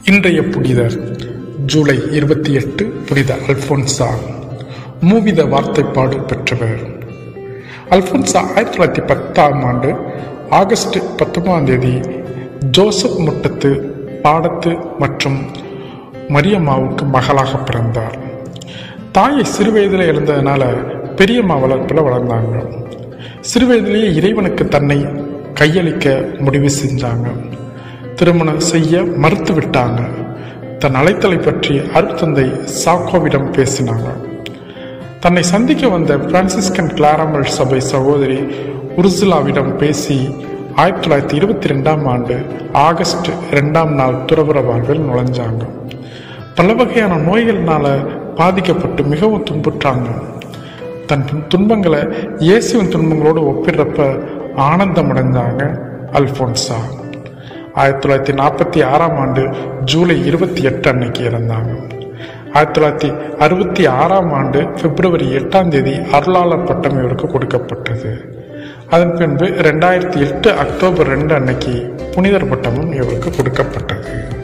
இன்றைய புனிதர் ஜூலை இருபத்தி எட்டு புனித அல்போன்சா மூவித வார்த்தைப்பாடு பெற்றவர் அல்போன்சா ஆயிரத்தி தொள்ளாயிரத்தி பத்தாம் ஆண்டு ஆகஸ்ட் பத்தொன்பதாம் தேதி ஜோசப் முட்டத்து பாடத்து மற்றும் மரியம்மாவுக்கு மகளாக பிறந்தார் தாயை சிறுவயதில் இழந்ததுனால பெரியம்மா வளர்ப்பில் வளர்ந்தாங்க சிறுவயதிலேயே இறைவனுக்கு தன்னை கையளிக்க முடிவு செஞ்சாங்க திருமணம் செய்ய மறுத்து விட்டாங்க தன் அழைத்தலை பற்றி அருட்தந்தை சாக்கோவிடம் பேசினாங்க தன்னை சந்திக்க வந்த பிரான்சிஸ்கன் கிளாரமல் சபை சகோதரி உருசுலாவிடம் பேசி ஆயிரத்தி தொள்ளாயிரத்தி இருபத்தி ரெண்டாம் ஆண்டு ஆகஸ்ட் ரெண்டாம் நாள் துறவர வாழ்வில் நுழைஞ்சாங்க பல வகையான நோய்கள்னால பாதிக்கப்பட்டு மிகவும் துன்புற்றாங்க தன் துன்பங்களை இயேசுவின் துன்பங்களோடு ஒப்பிடுறப்ப ஆனந்தம் அடைஞ்சாங்க அல்போன்சா ஆயிரத்தி தொள்ளாயிரத்தி நாற்பத்தி ஆறாம் ஆண்டு ஜூலை இருபத்தி எட்டு அன்னைக்கு இறந்தாங்க ஆயிரத்தி தொள்ளாயிரத்தி அறுபத்தி ஆறாம் ஆண்டு பிப்ரவரி எட்டாம் தேதி அருளாளர் பட்டம் இவருக்கு கொடுக்கப்பட்டது அதன் பின்பு ரெண்டாயிரத்தி எட்டு அக்டோபர் ரெண்டு அன்னைக்கு புனிதர் பட்டமும் இவருக்கு கொடுக்கப்பட்டது